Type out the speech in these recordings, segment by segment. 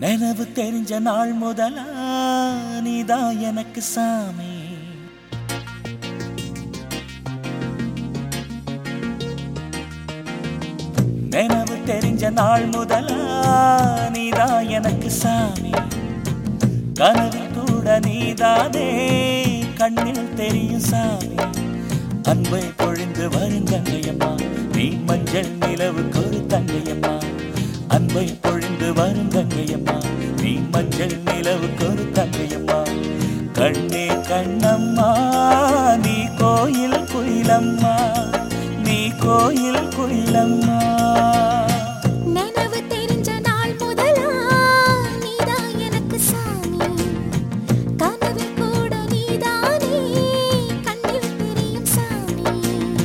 நினைவு தெரிஞ்ச நாள் முதலா நீதான் எனக்கு சாமி நினைவு தெரிஞ்ச நாள் முதலா நீதான் எனக்கு சாமி கனவில் கூட நீதானே கண்ணில் தெரியும் சாமி அன்பை பொழிந்து வரும் தங்கையம்மா நீ மஞ்சள் நிலவுக்கு ஒரு தங்கையம்மா அன்பை பொழிந்து வரும் தங்கையம்மா நீ மஞ்சள் நிலவுக்கு ஒரு தங்கையம்மா கண்ணே கண்ணம்மா நீ கோயில் குயிலம்மா நீ கோயில் குயிலம்மா நினைவு தெரிஞ்ச நாள் முதலா நீதான் எனக்கு சாமி கனவில் கூட நீதானே கண்ணில் தெரியும் சாமி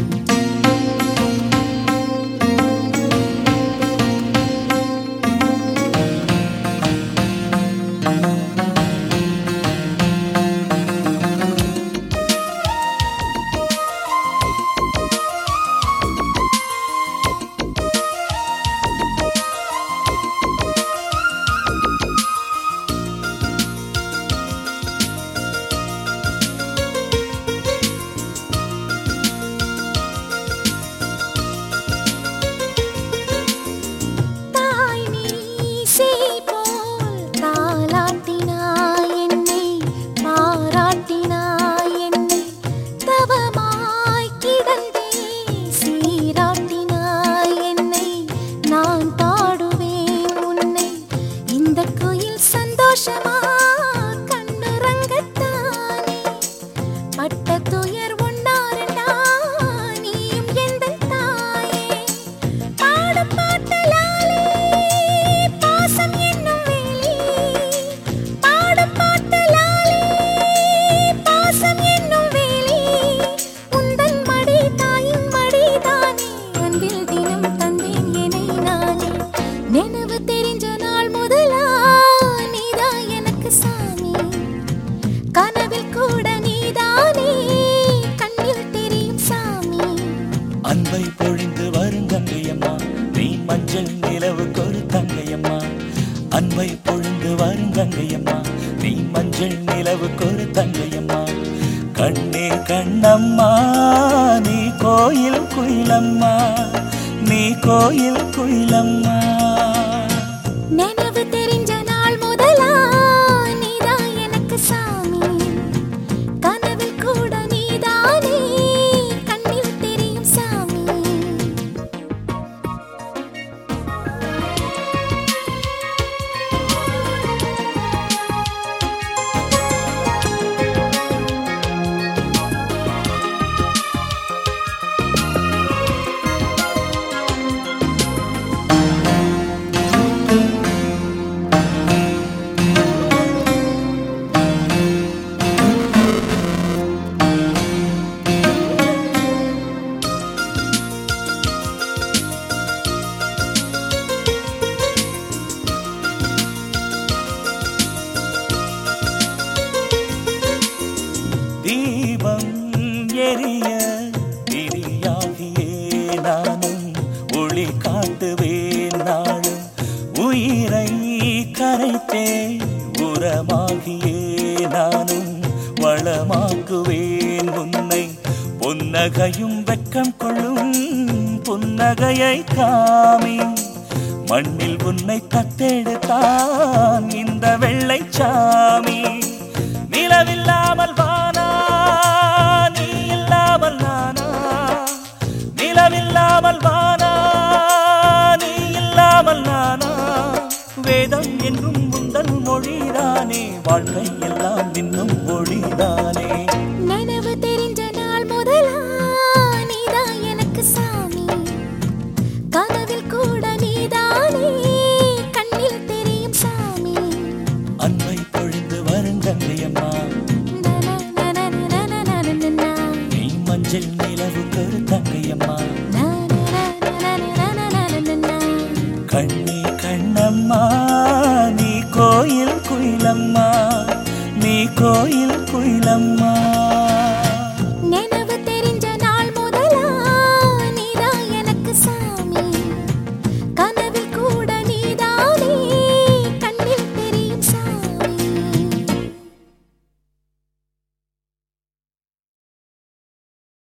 தாய் மீசை போல் தாலாட்டினாய் என்னை பாராட்டினாய் என்னை தவமாய் கிடந்தே சீராட்டினாய் என்னை நான் பாடுவேன் உன்னை இந்த குயில் சந்தோஷமா கண்ணுறங்கத்தானே பட்ட துயர் ஒன்னாரண்டா நீயும் எந்தன் தாயே பாடும் பாட்டலாலே பாசம் என்னும் வேலி பாடும் பாட்டலாலே பாசம் என்னும் வேலி உந்தன் மடி தாயின் மடிதானே அன்பில் தினம் தந்தேன் என்னை நானே நினைவு தெரிஞ்ச நாள் முதலா நீதான் எனக்கு சாமி கனவில் கூட நீதானே கண்ணில் தெரியும் சாமி அன்பை பொழிந்து வரும் தங்கையம்மா நீ மஞ்சள் நிலவுக்கு ஒரு தங்கையம்மா அன்பை பொழிந்து வரும் தங்கையம்மா நீ மஞ்சள் நிலவுக்கு ஒரு தங்கையம்மா கண்ணே கண்ணம்மா நீ கோயில் குயிலம்மா நீ கோயில் குயிலம்மா நினைவு தெரிஞ்ச நாள் முதலா நீதான் எனக்கு சாமி கனவில் கூட நீதானே கண்ணில் தெரியும் சாமி தீபம் எரிய திரியாகியே நானும் ஒளி காட்டுவேன் நாளும் உயிரை கரைத்தே உரமாகியே நானும் வளமாக்குவேன் உன்னை புன்னகையும் வெட்கம் கொள்ளும் புன்னகையை காமி மண்ணில் உன்னை தத்தெடுத்தான் இந்த வெள்ளைச்சாமி நிலவில்லாமல் வானா நீ இல்லாமல் நானா நிலவில்லாமல் வானா நீ இல்லாமல் நானா வேதம் என்றும் முந்தல் மொழிதானே வாழ்க்கை எல்லாம் இன்னும் மொழிதானே நினைவு தெரிஞ்ச நாள் முதலா நீதான் எனக்கு சாமி கனவில் கூட நீதானே கண்ணில் தெரியும் சாமி அன்பை பொழிந்து வருங்கங்கையம்மா நனனனனனனனனனனா. நீ மஞ்சள் நிலவு கரு தங்கையம்மா நனனனனனனனனனனா. கண்ணே கண்ணம்மா நீ கோயில் குயிலம்மா நீ கோயில்